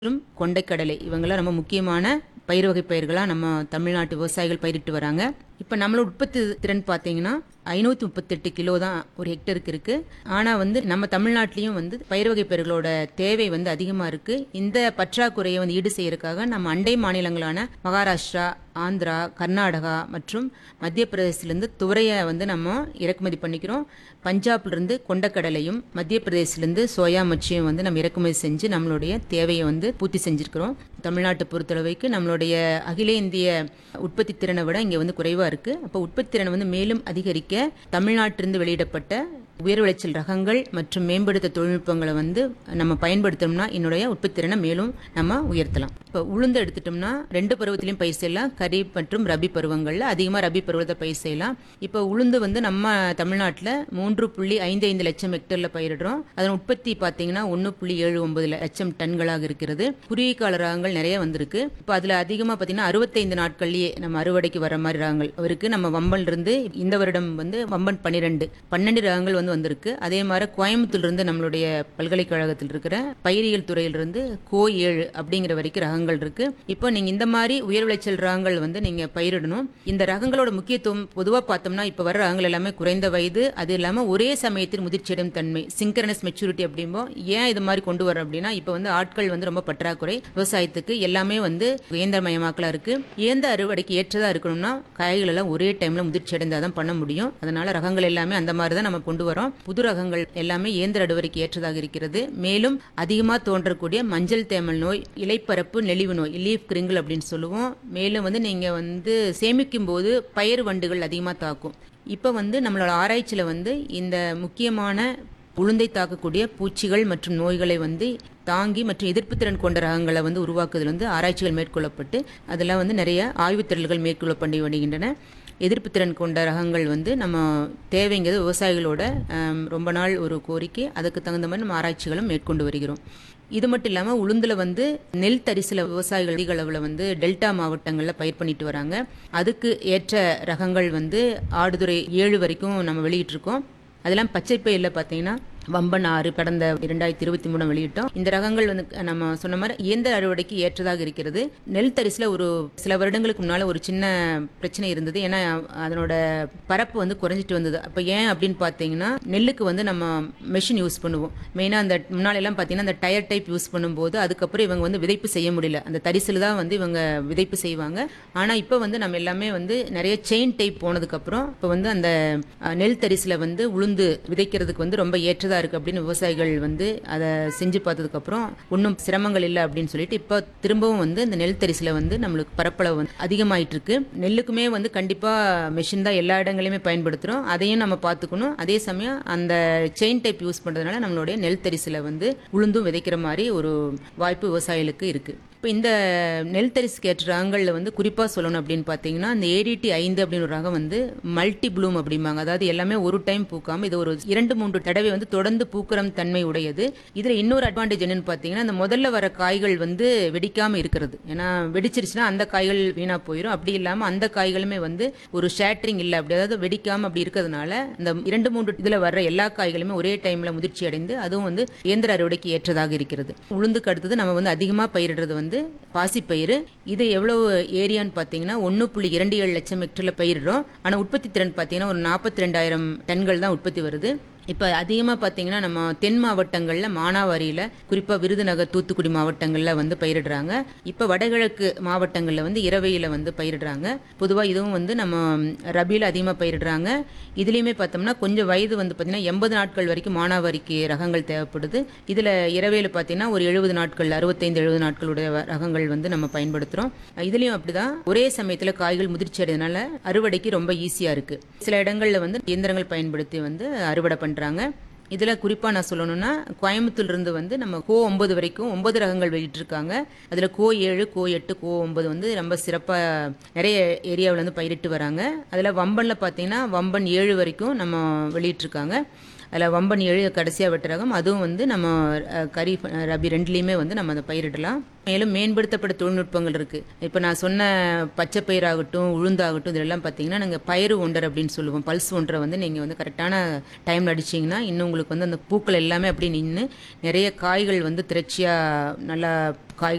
மற்றும் கொண்டைக்கடலை இவங்கெல்லாம் ரொம்ப முக்கியமான பயிர் வகை பயிர்களாக நம்ம தமிழ்நாட்டு விவசாயிகள் பயிரிட்டு வராங்க இப்போ நம்மளோட உற்பத்தி திறன் பார்த்தீங்கன்னா ஐநூற்றி முப்பத்தெட்டு கிலோ தான் ஒரு ஹெக்டருக்கு இருக்கு ஆனால் வந்து நம்ம தமிழ்நாட்டிலையும் வந்து பயிர் வகை பயிர்களோட தேவை வந்து அதிகமாக இருக்கு இந்த பற்றாக்குறையை வந்து ஈடு செய்யறதுக்காக நம்ம அண்டை மாநிலங்களான மகாராஷ்டிரா ஆந்திரா கர்நாடகா மற்றும் மத்திய பிரதேசத்திலிருந்து துவரையை வந்து நம்ம இறக்குமதி பண்ணிக்கிறோம் பஞ்சாப்லேருந்து கொண்டக்கடலையும் மத்திய பிரதேசத்திலேருந்து சோயா மச்சியும் வந்து நம்ம இறக்குமதி செஞ்சு நம்மளுடைய தேவையை வந்து பூர்த்தி செஞ்சுருக்கிறோம் தமிழ்நாட்டை பொறுத்தளவுக்கு நம்மளுடைய அகில இந்திய உற்பத்தி திறனை விட இங்கே வந்து குறைவாக இருக்குது அப்போ உற்பத்தி திறனை வந்து மேலும் அதிகரிக்க தமிழ்நாட்டிலிருந்து வெளியிடப்பட்ட உயர் விளைச்சல் ரகங்கள் மற்றும் மேம்படுத்த தொழில்நுட்பங்களை வந்து நம்ம பயன்படுத்தணும்னா என்னுடைய உற்பத்தி திறனை மேலும் நம்ம உயர்த்தலாம் இப்போ உளுந்து எடுத்துட்டோம்னா ரெண்டு பருவத்திலையும் பயிர் செய்யலாம் கரீப் மற்றும் ரபி பருவங்களில் அதிகமாக ரபி பருவத்தை பயிர் செய்யலாம் இப்போ உளுந்து வந்து நம்ம தமிழ்நாட்டில் மூன்று புள்ளி ஐந்து ஐந்து லட்சம் ஹெக்டரில் பயிரிடுறோம் அதன் உற்பத்தி பார்த்தீங்கன்னா ஒன்று புள்ளி ஏழு ஒன்பது லட்சம் டன்களாக இருக்கிறது குறுகிய கால ரகங்கள் நிறைய வந்திருக்கு இப்போ அதில் அதிகமாக பார்த்தீங்கன்னா அறுபத்தைந்து நாட்கள்லேயே நம்ம அறுவடைக்கு வர மாதிரி ரகங்கள் இருக்கு நம்ம வம்பன் இருந்து இந்த வருடம் வந்து வம்பன் பன்னிரெண்டு பன்னெண்டு ரகங்கள் வந்து வந்திருக்கு அதே மாதிரி கோயம்புத்தூர்ல இருந்து நம்மளுடைய பல்கலைக்கழகத்தில் இருக்கிற பயிரியல் துறையிலிருந்து கோ ஏழு அப்படிங்கிற வரைக்கும் ரகங்கள் இருக்கு இப்போ நீங்க இந்த மாதிரி உயர் விளைச்சல் ரகங்கள் வந்து நீங்க பயிரிடணும் இந்த ரகங்களோட முக்கியத்துவம் பொதுவாக பார்த்தோம்னா இப்போ வர ரகங்கள் எல்லாமே குறைந்த வயது அது இல்லாமல் ஒரே சமயத்தில் முதிர்ச்சியடையும் தன்மை சிங்கரனஸ் மெச்சூரிட்டி அப்படிம்போம் ஏன் இது மாதிரி கொண்டு வரோம் அப்படின்னா இப்போ வந்து ஆட்கள் வந்து ரொம்ப பற்றாக்குறை விவசாயத்துக்கு எல்லாமே வந்து இயந்திரமயமாக்கலா இருக்கு இயந்திர அறுவடைக்கு ஏற்றதா இருக்கணும்னா காய்கள் எல்லாம் ஒரே டைம்ல முதிர்ச்சி அடைந்தாதான் பண்ண முடியும் அதனால ரகங்கள் எல்லாமே அந்த மாதிரி தான் நம்ம கொண்டு வரோம் புது ரகங்கள் எல்லாமே இயந்திர அறுவடைக்கு ஏற்றதாக இருக்கிறது மேலும் அதிகமா தோன்றக்கூடிய மஞ்சள் தேமல் நோய் இலைப்பரப்பு நெளிவு நோய் லீஃப் கிரிங்கிள் அப்படின்னு சொல்லுவோம் மேலும் வந்து நீங்க வந்து சேமிக்கும் போது பயிர் வண்டுகள் அதிகமா தாக்கும் இப்போ வந்து நம்மளோட ஆராய்ச்சியில் வந்து இந்த முக்கியமான உளுந்தை தாக்கக்கூடிய பூச்சிகள் மற்றும் நோய்களை வந்து தாங்கி மற்றும் எதிர்ப்பு திறன் கொண்ட ரகங்களை வந்து உருவாக்குவதில் வந்து ஆராய்ச்சிகள் மேற்கொள்ளப்பட்டு அதெல்லாம் வந்து நிறைய ஆய்வுத்திரல்கள் மேற்கொள்ளப்பட்டு வருகின்றன எதிர்ப்பு திறன் கொண்ட ரகங்கள் வந்து நம்ம தேவைங்கிறது விவசாயிகளோட ஆம், ரொம்ப நாள் ஒரு கோரிக்கை அதுக்கு தகுந்த மாதிரி நம்ம ஆராய்ச்சிகளும் மேற்கொண்டு வருகிறோம் இது மட்டும் இல்லாமல் உளுந்துல வந்து நெல் தரிசில விவசாயிகள் அதிக அளவில் வந்து டெல்டா மாவட்டங்களில் பயிர் பண்ணிட்டு வராங்க அதுக்கு ஏற்ற ரகங்கள் வந்து ஆடுதுறை ஏழு வரைக்கும் நம்ம வெளியிட்டிருக்கோம் அதெல்லாம் பச்சை பயிரில் பார்த்தீங்கன்னா வம்பன் ஆறு கடந்த இரண்டாயிரத்தி இருபத்தி மூணு வெளியிட்டோம் இந்த ரகங்கள் வந்து நம்ம சொன்ன மாதிரி இயந்திர அறுவடைக்கு ஏற்றதாக இருக்கிறது நெல் தரிசில ஒரு சில வருடங்களுக்கு முன்னால ஒரு சின்ன பிரச்சனை இருந்தது ஏன்னா அதனோட பரப்பு வந்து குறைஞ்சிட்டு வந்தது அப்போ ஏன் அப்படின்னு பார்த்தீங்கன்னா நெல்லுக்கு வந்து நம்ம மெஷின் யூஸ் பண்ணுவோம் மெயினாக அந்த முன்னால எல்லாம் பார்த்தீங்கன்னா அந்த டயர் டைப் யூஸ் பண்ணும்போது அதுக்கப்புறம் இவங்க வந்து விதைப்பு செய்ய முடியல அந்த தரிசில் தான் வந்து இவங்க விதைப்பு செய்வாங்க ஆனால் இப்போ வந்து நம்ம எல்லாமே வந்து நிறைய செயின் டைப் போனதுக்கப்புறம் இப்போ வந்து அந்த அஹ், நெல் தரிசில் வந்து உளுந்து விதைக்கிறதுக்கு வந்து ரொம்ப ஏற்றதாக இருக்கு அப்படின்னு விவசாயிகள் வந்து அதை செஞ்சு பார்த்ததுக்கப்புறம் ஒன்றும் சிரமங்கள் இல்லை அப்படின்னு சொல்லிட்டு இப்போ திரும்பவும் வந்து இந்த நெல் தரிசில் வந்து நம்மளுக்கு பரப்பளவு வந்து அதிகமாயிட்டு இருக்கு நெல்லுக்குமே வந்து கண்டிப்பாக மெஷின் தான் எல்லா இடங்களையுமே பயன்படுத்துகிறோம் அதையும் நம்ம பார்த்துக்கணும் அதே சமயம் அந்த செயின் டைப் யூஸ் பண்ணுறதுனால நம்மளுடைய நெல் தரிசில் வந்து உளுந்தும் விதைக்கிற மாதிரி ஒரு வாய்ப்பு விவசாயிகளுக்கு இருக்கு இப்போ இந்த நெல் தரிசுக்கு ஏற்ற ரகங்களில் வந்து குறிப்பாக சொல்லணும் அப்படின்னு பார்த்தீங்கன்னா இந்த ஏடிடி ஐந்து அப்படின்னு ஒரு ரகம் வந்து மல்டி ப்ளூம் அப்படிம்பாங்க அதாவது எல்லாமே ஒரு டைம் பூக்காம இது ஒரு இரண்டு மூன்று தடவை வந்து தொடர்ந்து பூக்கிறம் தன்மை உடையது இதில் இன்னொரு அட்வான்டேஜ் என்னன்னு பார்த்தீங்கன்னா அந்த முதல்ல வர காய்கள் வந்து வெடிக்காம இருக்கிறது ஏன்னா வெடிச்சிருச்சுன்னா அந்த காய்கள் வீணா போயிடும் அப்படி இல்லாமல் அந்த காய்களுமே வந்து ஒரு ஷேட்டரிங் இல்லை அப்படி அதாவது வெடிக்காம அப்படி இருக்கிறதுனால இந்த இரண்டு மூன்று இதில் வர்ற எல்லா காய்களுமே ஒரே டைம்ல முதிர்ச்சி அடைந்து அதுவும் வந்து இயந்திர அறுவடைக்கு ஏற்றதாக இருக்கிறது உளுந்துக்கு அடுத்தது நம்ம வந்து அதிகமாக பயிரிடுறது வந்து பாசிப்பயிறு இது எவ்வளவு ஏரியான்னு பார்த்தீங்கன்னா ஒன்று புள்ளி இரண்டு ஏழு லட்சம் ஹெக்டரில் பயிரிடுறோம் ஆனால் உற்பத்தி திறன் பார்த்தீங்கன்னா ஒரு நாற்பத்தி ரெண்டாயிரம் டன்கள் தான் உற்பத்தி வருது இப்போ அதிகமாக பார்த்தீங்கன்னா நம்ம தென் மாவட்டங்களில் மானாவாரியில் குறிப்பாக விருதுநகர் தூத்துக்குடி மாவட்டங்களில் வந்து பயிரிடுறாங்க இப்போ வடகிழக்கு மாவட்டங்களில் வந்து இரவையில் வந்து பயிரிடுறாங்க பொதுவாக இதுவும் வந்து நம்ம ரபியில் அதிகமாக பயிரிடுறாங்க இதுலேயுமே பார்த்தோம்னா கொஞ்சம் வயது வந்து பார்த்தீங்கன்னா எண்பது நாட்கள் வரைக்கும் மானாவாரிக்கு ரகங்கள் தேவைப்படுது இதில் இரவையில் பார்த்தீங்கன்னா ஒரு எழுபது நாட்கள் அறுபத்தைந்து எழுபது நாட்களுடைய வ- ரகங்கள் வந்து நம்ம பயன்படுத்துகிறோம் இதுலேயும் அப்படிதான் ஒரே சமயத்தில் காய்கள் முதிர்ச்சி அடையதுனால அறுவடைக்கு ரொம்ப ஈஸியாக இருக்குது சில இடங்களில் வந்து இயந்திரங்கள் பயன்படுத்தி வந்து அறுவடை பண்ணுறாங்க இதில் குறிப்பாக நான் சொல்லணும்னா கோயம்புத்தூர்லேருந்து வந்து நம்ம கோ ஒன்பது வரைக்கும் ஒன்பது ரகங்கள் வெளியிட்டிருக்காங்க அதில் கோ ஏழு கோ எட்டு கோ ஒன்பது வந்து ரொம்ப சிறப்பாக நிறைய ஏரியாவில் வந்து பயிரிட்டு வராங்க அதில் வம்பனில் பார்த்தீங்கன்னா வம்பன் ஏழு வரைக்கும் நம்ம வெளியிட்டிருக்காங்க அதில் வம்பன் ஏழு கடைசியாக வெட்ட ரகம் அதுவும் வந்து நம்ம அஹ், கரீஃப் அஹ், ரபி ரெண்டுலேயுமே வந்து நம்ம அதை பயிரிடலாம் மேலும் மேம்படுத்தப்பட்ட தொழில்நுட்பங்கள் இருக்குது இப்போ நான் சொன்ன பச்சை பயிராகட்டும் உளுந்தாகட்டும் இதெல்லாம் பார்த்தீங்கன்னா நாங்கள் பயிறு ஒண்டர் அப்படின்னு சொல்லுவோம் பல்ஸ் ஒன்றரை வந்து நீங்கள் வந்து கரெக்டான டைமில் அடிச்சிங்கன்னா இன்னும் உங்களுக்கு வந்து அந்த பூக்கள் எல்லாமே அப்படியே நின்று நிறைய காய்கள் வந்து திரட்சியாக நல்லா காய்